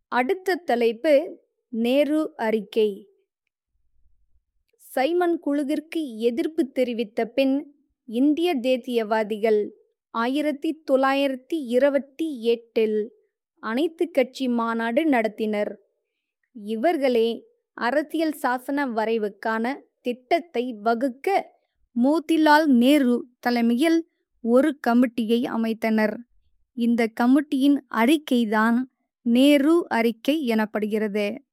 அடுத்த தலைப்பு நேரு அறிக்கை சைமன் குழுவிற்கு எதிர்ப்பு தெரிவித்த பின் இந்திய தேசியவாதிகள் ஆயிரத்தி தொள்ளாயிரத்தி இருபத்தி எட்டில் அனைத்து கட்சி மாநாடு நடத்தினர் இவர்களே அரசியல் சாசன வரைவுக்கான திட்டத்தை வகுக்க மோதிலால் நேரு தலைமையில் ஒரு கமிட்டியை அமைத்தனர் இந்த கமிட்டியின் அறிக்கைதான் நேரு அறிக்கை எனப்படுகிறது